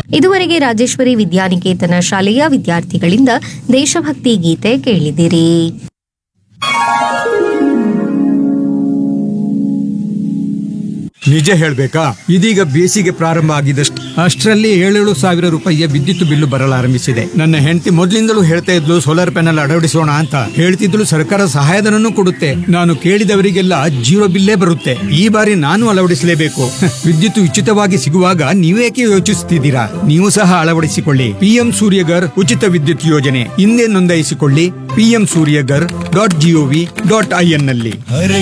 ಇದುವರೆಗೆ ರಾಜೇಶ್ವರಿ ವಿದ್ಯಾನಿಕೇತನ ಶಾಲೆಯ ವಿದ್ಯಾರ್ಥಿಗಳಿಂದ ದೇಶಭಕ್ತಿ ಗೀತೆ ಕೇಳಿದಿರಿ ನಿಜ ಹೇಳ್ಬೇಕಾ ಇದೀಗ ಬೇಸಿಗೆ ಪ್ರಾರಂಭ ಆಗಿದಷ್ಟು ಅಷ್ಟರಲ್ಲಿ ಏಳೇಳು ಸಾವಿರ ರೂಪಾಯಿಯ ವಿದ್ಯುತ್ ಬಿಲ್ಲು ಬರಲಾರಂಭಿಸಿದೆ ನನ್ನ ಹೆಂಡತಿ ಮೊದ್ಲಿಂದಲೂ ಹೇಳ್ತಾ ಇದ್ಲು ಸೋಲಾರ್ ಪ್ಯಾನೆಲ್ ಅಳವಡಿಸೋಣ ಅಂತ ಹೇಳ್ತಿದ್ಲು ಸರ್ಕಾರ ಸಹಾಯಧನನೂ ಕೊಡುತ್ತೆ ನಾನು ಕೇಳಿದವರಿಗೆಲ್ಲ ಜೀರೋ ಬಿಲ್ಲೇ ಬರುತ್ತೆ ಈ ಬಾರಿ ನಾನು ಅಳವಡಿಸಲೇಬೇಕು ಹ, ವಿದ್ಯುತ್ ಉಚಿತವಾಗಿ ಸಿಗುವಾಗ ನೀವೇಕೆ ಯೋಚಿಸುತ್ತಿದ್ದೀರಾ ನೀವು ಸಹ ಅಳವಡಿಸಿಕೊಳ್ಳಿ ಪಿಎಂ ಸೂರ್ಯಗರ್ ಉಚಿತ ವಿದ್ಯುತ್ ಯೋಜನೆ ಹಿಂದೆ ನೋಂದಾಯಿಸಿಕೊಳ್ಳಿ PM Suryaghar dot GOV dot IN ನಲ್ಲಿ